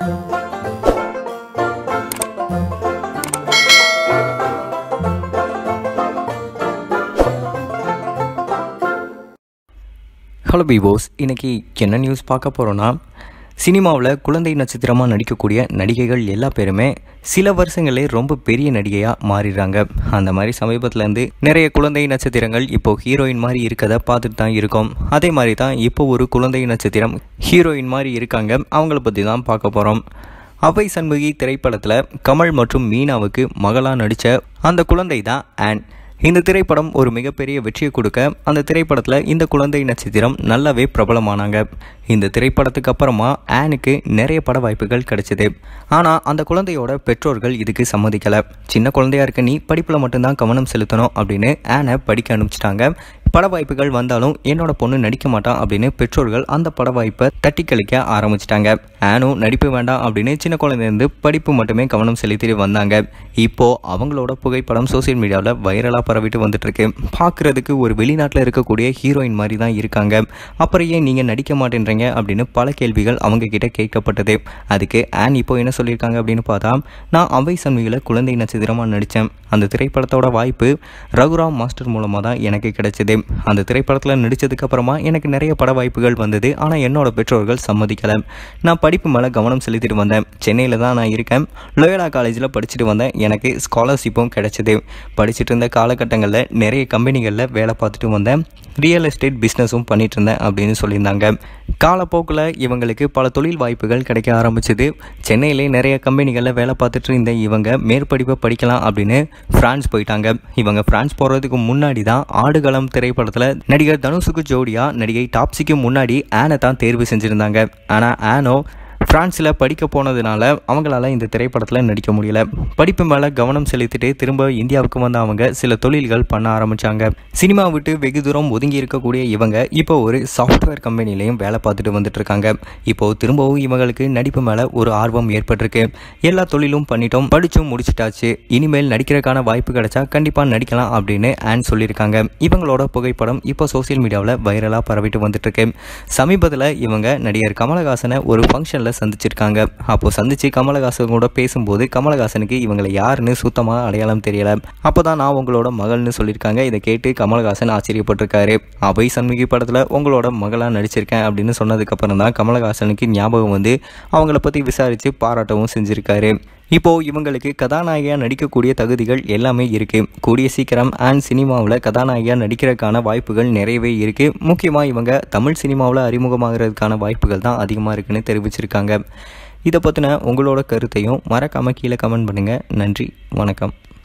hello பிபோஸ் இன்னைக்கு என்ன news பார்க்க போகிறோன்னா சினிமாவில் குழந்தை நட்சத்திரமாக நடிக்கக்கூடிய நடிகைகள் எல்லா பேருமே சில வருஷங்களே ரொம்ப பெரிய நடிகையாக மாறிடுறாங்க அந்த மாதிரி சமீபத்துலேருந்து நிறைய குழந்தை நட்சத்திரங்கள் இப்போ ஹீரோயின் மாதிரி இருக்கதை பார்த்துட்டு தான் இருக்கோம் அதே மாதிரி தான் இப்போ ஒரு குழந்தை நட்சத்திரம் ஹீரோயின் மாதிரி இருக்காங்க அவங்கள பற்றி தான் பார்க்க போகிறோம் அவை சண்முகி திரைப்படத்தில் கமல் மற்றும் மீனாவுக்கு மகளாக நடித்த அந்த குழந்தை தான் ஆன் இந்த திரைப்படம் ஒரு மிகப்பெரிய வெற்றியை கொடுக்க அந்த திரைப்படத்தில் இந்த குழந்தை நட்சத்திரம் நல்லாவே பிரபலமானாங்க இந்த திரைப்படத்துக்கு அப்புறமா ஆனுக்கு நிறைய பட வாய்ப்புகள் கிடைச்சது ஆனால் அந்த குழந்தையோட பெற்றோர்கள் இதுக்கு சம்மதிக்கலை சின்ன குழந்தையா இருக்க நீ படிப்பில் மட்டும்தான் கவனம் செலுத்தணும் அப்படின்னு ஆனை படிக்க அனுப்பிச்சிட்டாங்க பட வாய்ப்புகள் வந்தாலும் என்னோட பொண்ணு நடிக்க மாட்டான் அப்படின்னு பெற்றோர்கள் அந்த பட வாய்ப்பை தட்டி கழிக்க ஆரம்பிச்சிட்டாங்க ஆனும் நடிப்பு வேண்டாம் அப்படின்னு சின்ன குழந்தையிருந்து படிப்பு மட்டுமே கவனம் செலுத்திட்டு வந்தாங்க இப்போ அவங்களோட புகைப்படம் சோசியல் மீடியாவில் வைரலாக பரவிட்டு வந்துட்டு இருக்கு பார்க்கறதுக்கு ஒரு வெளிநாட்டில் இருக்கக்கூடிய ஹீரோயின் மாதிரி தான் இருக்காங்க அப்புறம் ஏன் நீங்கள் நடிக்க மாட்டேன்றீங்க அப்படின்னு பல கேள்விகள் அவங்க கிட்ட கேட்கப்பட்டது அதுக்கு ஆன் இப்போ என்ன சொல்லியிருக்காங்க அப்படின்னு பார்த்தா நான் அவை சன்மிகளை குழந்தை நட்சத்திரமாக நடித்தேன் அந்த திரைப்படத்தோட வாய்ப்பு ரகுராம் மாஸ்டர் மூலமாக தான் எனக்கு கிடைச்சது அந்த திரைப்படத்தில் நடித்ததுக்கு அப்புறமா எனக்கு நிறைய பட வாய்ப்புகள் வந்தது ஆனால் என்னோட பெற்றோர்கள் சம்மதிக்கலை நான் படிப்பு மேலே கவனம் செலுத்திட்டு வந்தேன் சென்னையில் தான் நான் இருக்கேன் லோயலா காலேஜில் படிச்சுட்டு வந்தேன் எனக்கு ஸ்காலர்ஷிப்பும் கிடைச்சது படிச்சுட்டு இருந்த காலகட்டங்களில் நிறைய கம்பெனிகளில் வேலை பார்த்துட்டு வந்தேன் ரியல் எஸ்டேட் பிஸ்னஸும் பண்ணிட்டு இருந்தேன் அப்படின்னு சொல்லியிருந்தாங்க காலப்போக்கில் இவங்களுக்கு பல தொழில் வாய்ப்புகள் கிடைக்க ஆரம்பிச்சது சென்னையிலே நிறைய கம்பெனிகளில் வேலை பார்த்துட்டு இருந்த இவங்க மேற்படிப்பை படிக்கலாம் அப்படின்னு ஃப்ரான்ஸ் போயிட்டாங்க இவங்க ஃப்ரான்ஸ் போகிறதுக்கு முன்னாடி தான் ஆடுகளம் திரைப்படத்தில் நடிகர் தனுஷுக்கு ஜோடியாக நடிகை டாப்ஸிக்கு முன்னாடி ஆனை தான் தேர்வு செஞ்சுருந்தாங்க ஆனால் ஆனோ ஃப்ரான்ஸில் படிக்க போனதுனால அவங்களால இந்த திரைப்படத்தில் நடிக்க முடியல படிப்பு மேலே கவனம் செலுத்திட்டு திரும்ப இந்தியாவுக்கு வந்த அவங்க சில தொழில்கள் பண்ண ஆரம்பித்தாங்க சினிமா விட்டு வெகு தூரம் ஒதுங்கி இருக்கக்கூடிய இவங்க இப்போ ஒரு சாஃப்ட்வேர் கம்பெனிலையும் வேலை பார்த்துட்டு வந்துட்டு இருக்காங்க இப்போ திரும்பவும் இவங்களுக்கு நடிப்பு மேலே ஒரு ஆர்வம் ஏற்பட்டிருக்கு எல்லா தொழிலும் பண்ணிட்டோம் படிச்சும் முடிச்சிட்டாச்சு இனிமேல் நடிக்கிறதுக்கான வாய்ப்பு கிடைச்சா கண்டிப்பாக நடிக்கலாம் அப்படின்னு ஆன் சொல்லியிருக்காங்க இவங்களோட புகைப்படம் இப்போ சோசியல் மீடியாவில் வைரலாக பரவிட்டு வந்துட்டு இருக்கு சமீபத்தில் இவங்க நடிகர் கமலஹாசனை ஒரு ஃபங்க்ஷனில் சந்திச்சிருக்காங்க அப்போ சந்திச்சு கமலஹாசன் கூட பேசும்போது கமலஹாசனுக்கு இவங்களை யாருன்னு சுத்தமாக அடையாளம் தெரியல அப்போதான் நான் உங்களோட மகள்னு சொல்லியிருக்காங்க இதை கேட்டு கமலஹாசன் ஆச்சரியப்பட்டிருக்காரு அவை சண்முகி படத்தில் உங்களோட மகளாக நடிச்சிருக்கேன் அப்படின்னு சொன்னதுக்கப்புறம் தான் கமலஹாசனுக்கு ஞாபகம் வந்து அவங்கள பற்றி விசாரித்து பாராட்டவும் செஞ்சுருக்காரு இப்போ இவங்களுக்கு கதாநாயகியாக நடிக்கக்கூடிய தகுதிகள் எல்லாமே இருக்கு கூடிய சீக்கிரம் அண்ட் சினிமாவில் கதாநாயகியாக நடிக்கிறதுக்கான வாய்ப்புகள் நிறையவே இருக்கு முக்கியமாக இவங்க தமிழ் சினிமாவில் அறிமுகமாகிறதுக்கான வாய்ப்புகள் தான் அதிகமாக இருக்குன்னு தெரிவிச்சிருக்காங்க இதை பற்றின உங்களோட கருத்தையும் மறக்காமல் கீழே கமெண்ட் பண்ணுங்கள் நன்றி வணக்கம்